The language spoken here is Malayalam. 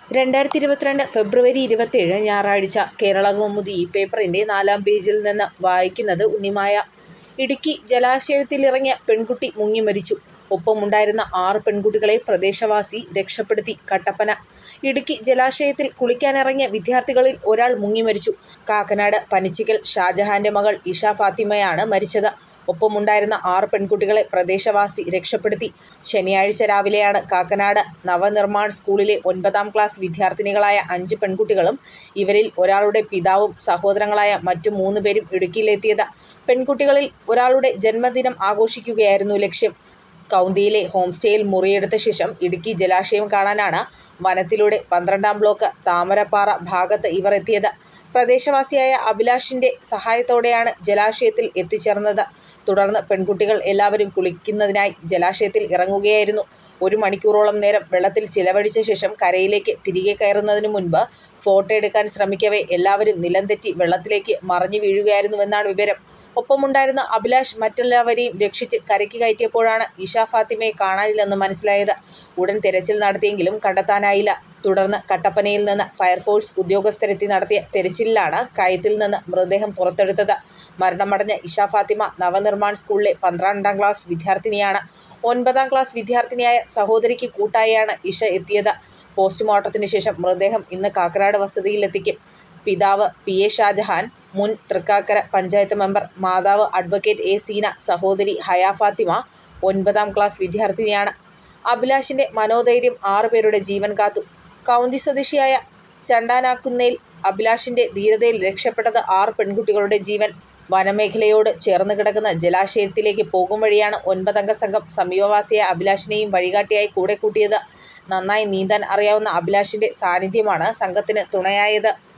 രണ്ടായിരത്തി ഇരുപത്തിരണ്ട് ഫെബ്രുവരി ഇരുപത്തേഴ് ഞായറാഴ്ച കേരളകൗമുദി ഈ പേപ്പറിൻ്റെ നാലാം പേജിൽ നിന്ന് വായിക്കുന്നത് ഉണ്ണിമായ. ഇടുക്കി ജലാശയത്തിലിറങ്ങിയ പെൺകുട്ടി മുങ്ങിമരിച്ചു. ഒപ്പമുണ്ടായിരുന്ന ആറ് പെൺകുട്ടികളെ പ്രദേശവാസി രക്ഷപ്പെടുത്തി കട്ടപ്പന ഇടുക്കി ജലാശയത്തിൽ കുളിക്കാനിറങ്ങിയ വിദ്യാർത്ഥികളിൽ ഒരാൾ മുങ്ങിമരിച്ചു. കാക്കനാട് പനച്ചിക്കൽ ഷാജഹാന്റെ മകൾ ഇഷ ഫാത്തിമയാണ് മരിച്ചത്. ഒപ്പമുണ്ടായിരുന്ന ആറ് പെൺകുട്ടികളെ പ്രദേശവാസി രക്ഷപ്പെടുത്തി. ശനിയാഴ്ച രാവിലെയാണ് കാക്കനാട് നവനിർമാൺ സ്കൂളിലെ ഒൻപതാം ക്ലാസ് വിദ്യാർത്ഥിനികളായ അഞ്ച് പെൺകുട്ടികളും ഇവരിൽ ഒരാളുടെ പിതാവും സഹോദരങ്ങളായ മറ്റു മൂന്ന് പേരും ഇടുക്കിയിലെത്തിയത്. പെൺകുട്ടികളിൽ ഒരാളുടെ ജന്മദിനം ആഘോഷിക്കുകയായിരുന്നു ലക്ഷ്യം. കൗന്ദിയിലെ ഹോംസ്റ്റേയിൽ മുറിയെടുത്ത ശേഷം ഇടുക്കി ജലാശയം കാണാനാണ് വനത്തിലൂടെ പന്ത്രണ്ടാം ബ്ലോക്ക് താമരപ്പാറ ഭാഗത്ത് ഇവർ എത്തിയത്. പ്രദേശവാസിയായ അഭിലാഷിന്റെ സഹായത്തോടെയാണ് ജലാശയത്തിൽ എത്തിച്ചേർന്നത്. തുടർന്ന് പെൺകുട്ടികൾ എല്ലാവരും കുളിക്കുന്നതിനായി ജലാശയത്തിൽ ഇറങ്ങുകയായിരുന്നു. ഒരു മണിക്കൂറോളം നേരം വെള്ളത്തിൽ ചിലവഴിച്ച ശേഷം കരയിലേക്ക് തിരികെ കയറുന്നതിനു മുൻപ് ഫോട്ടോ എടുക്കാൻ ശ്രമിക്കവെ എല്ലാവരും നിലംതെറ്റി വെള്ളത്തിലേക്ക് മറിഞ്ഞു വീഴുകയായിരുന്നുവെന്നാണ് വിവരം. ഒപ്പമുണ്ടായിരുന്ന അഭിലാഷ് മറ്റെല്ലാവരെയും രക്ഷിച്ച് കരയ്ക്ക് കയറ്റിയപ്പോഴാണ് ഇഷ ഫാത്തിമയെ കാണാനില്ലെന്ന് മനസ്സിലായത്. ഉടൻ തെരച്ചിൽ നടത്തിയെങ്കിലും കണ്ടെത്താനായില്ല. തുടർന്ന് കട്ടപ്പനയിൽ നിന്ന് ഫയർഫോഴ്സ് ഉദ്യോഗസ്ഥരെത്തി നടത്തിയ തെരച്ചിലിലാണ് കയത്തിൽ നിന്ന് മൃതദേഹം പുറത്തെടുത്തത്. മരണമടഞ്ഞ ഇഷ ഫാത്തിമ നവനിർമാൺ സ്കൂളിലെ പന്ത്രണ്ടാം ക്ലാസ് വിദ്യാർത്ഥിനിയാണ്. ഒൻപതാം ക്ലാസ് വിദ്യാർത്ഥിനിയായ സഹോദരിക്ക് കൂട്ടായാണ് ഇഷ എത്തിയത്. പോസ്റ്റുമോർട്ടത്തിനു ശേഷം മൃതദേഹം ഇന്ന് കാക്കനാട് വസതിയിലെത്തിക്കും. പിതാവ് പി. എ. ഷാജഹാൻ മുൻ തൃക്കാക്കര പഞ്ചായത്ത് മെമ്പർ. മാതാവ് അഡ്വ. എ. സീന. സഹോദരി ഹയ ഫാത്തിമ ഒൻപതാം ക്ലാസ് വിദ്യാർത്ഥിനിയാണ്. അഭിലാഷിന്റെ മനോധൈര്യം ആറ് പേരുടെ ജീവൻ കാത്തു. കൗന്ദി സ്വദേശിയായ ചണ്ടാനാക്കുന്നേൽ അഭിലാഷിന്റെ ധീരതയിൽ രക്ഷപ്പെട്ടത് ആറ് പെൺകുട്ടികളുടെ ജീവൻ. വനമേഖലയോട് ചേർന്ന് കിടക്കുന്ന ജലാശയത്തിലേക്ക് പോകും വഴിയാണ് ഒൻപതംഗ സംഘം സമീപവാസിയായ അഭിലാഷിനെയും വഴികാട്ടിയായി കൂടെ കൂട്ടിയത്. നന്നായി നീന്താൻ അറിയാവുന്ന അഭിലാഷിന്റെ സാന്നിധ്യമാണ് സംഘത്തിന് തുണയായത്.